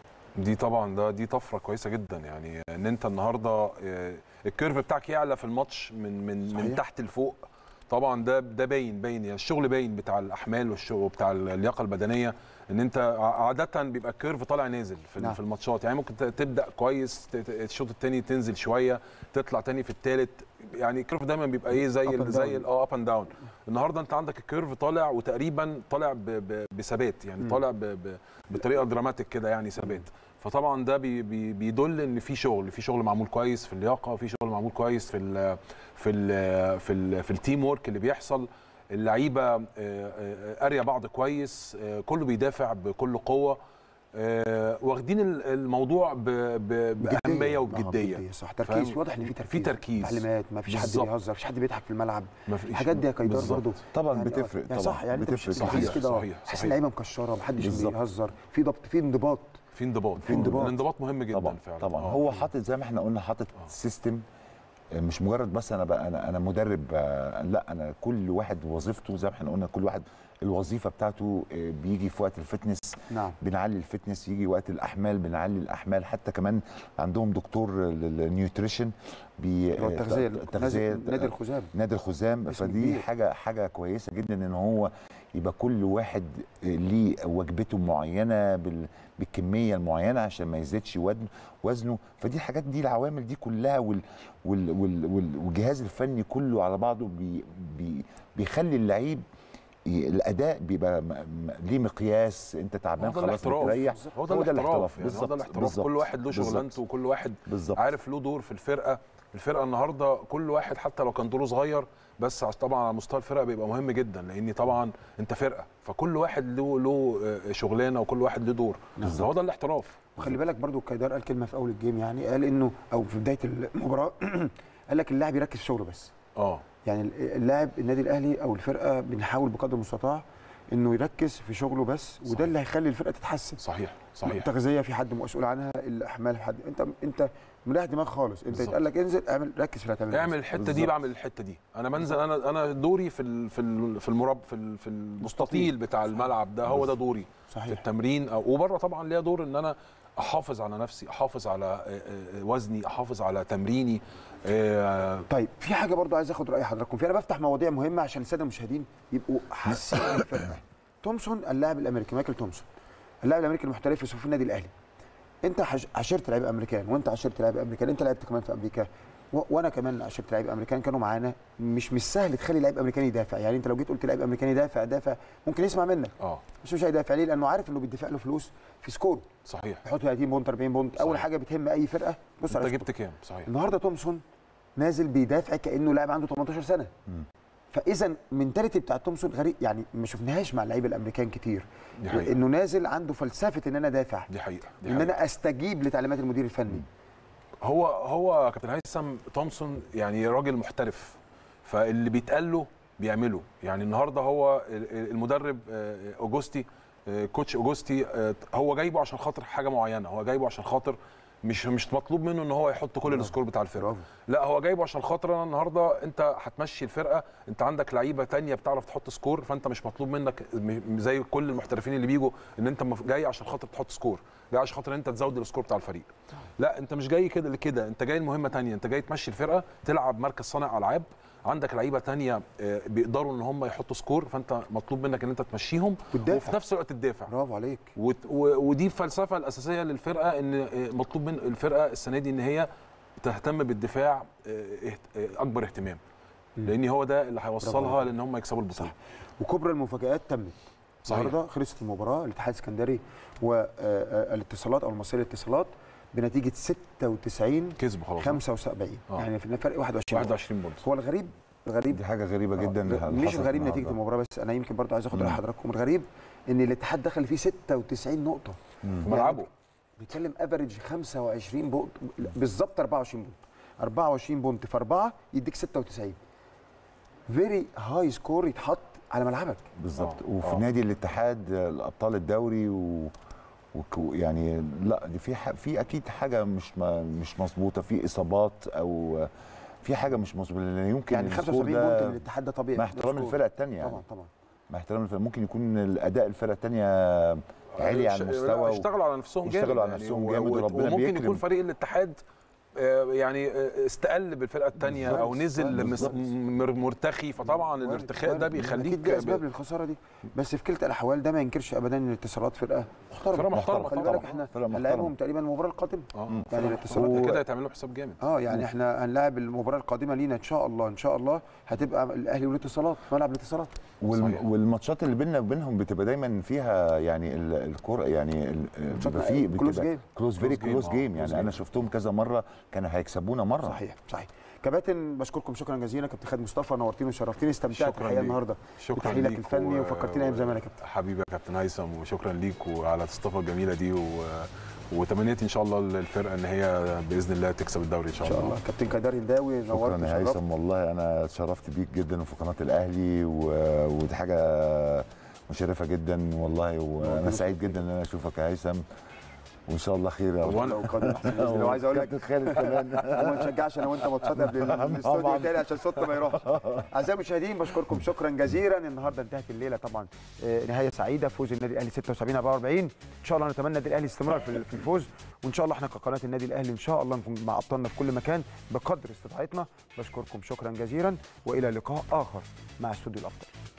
دي طبعا ده دي طفره كويسه جدا يعني ان انت النهارده آه، الكيرف بتاعك يعلى في الماتش من من صحيح. من تحت لفوق طبعا ده ده باين باين يعني الشغل باين بتاع الاحمال والشغل بتاع اللياقه البدنيه ان انت ع- عاده بيبقى الكيرف طالع نازل في, نعم. نعم. في الماتشات يعني ممكن ت- تبدا كويس ت- ت- الشوط الثاني تنزل شويه تطلع تاني في الثالث يعني الكيرف دايما بيبقى ايه زي Up and ال- زي down. ال- اه اب اند داون النهارده انت عندك الكيرف طالع وتقريبا طالع ب- ب- بثبات يعني مم. طالع ب- ب- بطريقه دراماتيك كده يعني ثبات فطبعا ده بي بي بيدل ان في شغل في شغل معمول كويس في اللياقه في شغل معمول كويس في ال في ال في ال في التيم ورك اللي بيحصل اللعيبه آه، آه، قاريه بعض كويس آه، كله بيدافع بكل قوه آه، واخدين ال- الموضوع ب- ب- باهميه آه، وبجديه صح تركيز فاهم؟ واضح ان في تركيز في تركيز تعليمات ما فيش حد بالظبط. بيهزر مفيش حد بيضحك في الملعب ما فيش- الحاجات دي يا كايدار بالظبط. برضو طبعا يعني بتفرق يعني طبعا صح يعني انت مش بتفرق تحس صحيح، كده صحيح، تحس صحيح. اللعيبه مكشره محدش بالظبط. بيهزر في ضبط في انضباط في انضباط في انضباط. الانضباط مهم جدا طبعا فعلا طبعا آه. هو حاطط زي ما احنا قلنا حاطط سيستم مش مجرد بس انا بقى انا انا مدرب آه، لا انا كل واحد وظيفته زي ما احنا قلنا كل واحد الوظيفه بتاعته آه، بيجي في وقت الفتنس نعم بنعلي الفتنس يجي وقت الاحمال بنعلي الاحمال حتى كمان عندهم دكتور للنيوتريشن بي اللي هو التغذيه التغذيه نادي الخزام نادي الخزام اسم فدي كبير. حاجه حاجه كويسه جدا ان هو يبقى كل واحد ليه وجبته معينه بال بالكميه المعينه عشان ما يزيدش وزن وزنه فدي الحاجات دي العوامل دي كلها وال وال وال وال والجهاز الفني كله على بعضه بي بي بيخلي اللعيب ي- الاداء بيبقى م- م- ليه مقياس انت تعبان هو ده خلاص الاحتراف. بتريح هو ده الاحتراف يعني هو بالظبط ده الاحتراف بالظبط. كل واحد له بالظبط. شغلانته وكل واحد بالظبط عارف له دور في الفرقه الفرقه النهارده كل واحد حتى لو كان دوره صغير بس عش- طبعا على مستوى الفرقه بيبقى مهم جدا لان طبعا انت فرقه فكل واحد له له آه، شغلانه وكل واحد له دور هو ده الاحتراف وخلي بالك برضو كايدار قال كلمه في اول الجيم يعني قال انه او في بدايه المباراه قال لك اللاعب يركز في شغله بس اه يعني اللاعب النادي الاهلي او الفرقه بنحاول بقدر المستطاع انه يركز في شغله بس وده صحيح. اللي هيخلي الفرقه تتحسن صحيح صحيح التغذيه في حد مسؤول عنها الاحمال في حد انت انت مريح دماغ خالص انت بالظبط. يتقال لك انزل اعمل ركز في اللي هتعمله اعمل بس. الحته دي بالظبط. بعمل الحته دي انا بنزل انا انا دوري في ال- في ال- في المرب في ال- في المستطيل بتاع الملعب ده هو ده دوري في صحيح التمرين أو- وبره طبعا ليا دور ان انا احافظ على نفسي احافظ على آه، آه، وزني احافظ على تمريني آه، طيب في حاجه برضو عايز اخد راي حضراتكم فيها انا بفتح مواضيع مهمه عشان الساده المشاهدين يبقوا حاسين بالفرقه تومسون اللاعب الامريكي مايكل تومسون اللاعب الامريكي المحترف في صفوف النادي الاهلي انت حش- عاشرت لعيبه امريكان وانت عاشرت لعيبه امريكان انت لعبت كمان في امريكا و- وانا كمان عشرت لعيب امريكان كانوا معانا مش مش سهل تخلي لعيب امريكاني يدافع يعني انت لو جيت قلت لعيب امريكاني دافع دافع ممكن يسمع منك اه بس مش هيدافع ليه لانه عارف انه بيدفع له فلوس في سكور صحيح يحط 30 بونت 40 بونت اول صحيح. حاجه بتهم اي فرقه بص انت على جبت سكور. كام صحيح النهارده تومسون نازل بيدافع كانه لاعب عنده 18 سنه فاذا المنتاليتي بتاع تومسون غريب يعني ما شفناهاش مع اللعيبه الامريكان كتير دي حقيقة. انه نازل عنده فلسفه ان انا دافع دي حقيقه دي ان حقيقة. انا استجيب لتعليمات المدير الفني هو هو كابتن هيثم تومسون يعني راجل محترف فاللي بيتقال له بيعمله يعني النهارده هو ال- المدرب آه، اوجوستي آه، كوتش اوجوستي آه، هو جايبه عشان خاطر حاجه معينه هو جايبه عشان خاطر مش مش مطلوب منه ان هو يحط كل السكور بتاع الفرقه برافو. لا هو جايبه عشان خاطر انا النهارده انت هتمشي الفرقه انت عندك لعيبه تانية بتعرف تحط سكور فانت مش مطلوب منك م- زي كل المحترفين اللي بيجوا ان انت مف- جاي عشان خاطر تحط سكور جاي عشان خاطر انت تزود السكور بتاع الفريق لا انت مش جاي كده لكده انت جاي المهمه تانية انت جاي تمشي الفرقه تلعب مركز صانع العاب عندك لعيبه تانية آه، بيقدروا ان هم يحطوا سكور فانت مطلوب منك ان انت تمشيهم وتدافع. وفي نفس الوقت تدافع برافو عليك وت- و- ودي الفلسفه الاساسيه للفرقه ان آه، مطلوب من الفرقه السنه دي ان هي تهتم بالدفاع آه، اهت- آه، اكبر اهتمام لان هو ده اللي هيوصلها لان هم يكسبوا البطوله وكبرى المفاجآت تمت صحيح. النهارده خلصت المباراه الاتحاد السكندري والاتصالات او المصريه للاتصالات بنتيجه 96 كسبوا خلاص 75 آه. يعني في فرق 21 بونت. 21 بونت هو الغريب الغريب دي حاجه غريبه آه، جدا ب- اللي مش حصلت الغريب النهاردة. نتيجه المباراه بس انا يمكن برضو عايز اخد مم. راي حضراتكم الغريب ان الاتحاد دخل فيه 96 نقطه مم. في ملعبه بيتكلم افريج 25 بونت لا، بالظبط 24 بونت 24 بونت في 4 يديك 96 فيري هاي سكور يتحط على ملعبك بالظبط آه، وفي آه. نادي الاتحاد الابطال الدوري و وك- يعني لا دي في ح... في اكيد حاجه مش ما مش مظبوطه في اصابات او في حاجه مش مظبوطه لان يمكن يعني السكور 75 ده بونت للاتحاد ده طبيعي مع ده احترام سكور. الفرقه الثانيه يعني طبعا طبعا مع احترام الفرقه ممكن يكون الاداء الفرقه الثانيه عالي على ش- المستوى و- اشتغلوا على نفسهم جامد واشتغلوا على يعني نفسهم و- جامد و- وربنا وممكن بيكرم. يكون فريق الاتحاد آه، يعني آه، استقل بالفرقه الثانيه او بالظبط، نزل مس- بالظبط. مر- مرتخي فطبعا وارد، الارتخاء وارد. ده اكيد بيخليك دي اسباب للخساره دي بس في كلتا الاحوال ده ما ينكرش ابدا ان الاتصالات فرقه محترمه فرقة محترمة خلي طبعاً. بالك احنا فرقة محترمة. هنلاعبهم تقريبا المباراه القادمه اه يعني الاتصالات كده هيتعمل له حساب جامد اه يعني احنا هنلاعب المباراه القادمه لينا ان شاء الله ان شاء الله هتبقى الاهلي والاتصالات في ملعب الاتصالات وال... صحيح. والماتشات اللي بيننا وبينهم بتبقى دايما فيها يعني ال- الكوره يعني ال- ماتشات بيبقى في close game. كلوز فيري Close game، كلوز آه، جيم close يعني انا game. شفتهم كذا مره كانوا هيكسبونا مره صحيح صحيح كباتن بشكركم شكرا جزيلا كابتن خالد مصطفى نورتيني وشرفتيني استمتعت شكراً الحقيقه ليك. النهارده شكرا بتحليلك ليك الفني و- وفكرتيني ايام زمان يا كابتن حبيبي يا كابتن هيثم وشكرا ليك وعلى الاستضافه الجميله دي و... وتمنيت ان شاء الله للفرقه ان هي باذن الله تكسب الدوري ان شاء ان شاء الله الله كابتن كدار هنداوي شكرا نورت يا وشرفت هيثم والله انا اتشرفت بيك جدا في قناه الاهلي و... ودي حاجه مشرفه جدا والله وانا سعيد جدا ان انا اشوفك يا هيثم وان شاء الله خير يا رب لو قادر احسن باذن الله وعايز اقول لك كابتن خالد كمان وما نشجعش انا وانت ماتشات قبل الاستوديو طبعاً. تاني عشان صوتنا ما يروحش اعزائي المشاهدين بشكركم شكرا جزيلا النهارده انتهت الليله طبعا آه، نهايه سعيده فوز النادي الاهلي 76 44 ان شاء الله نتمنى النادي الاهلي استمرار في في الفوز وان شاء الله احنا كقناه النادي الاهلي ان شاء الله نكون مع ابطالنا في كل مكان بقدر استطاعتنا بشكركم شكرا جزيلا والى لقاء اخر مع استوديو الابطال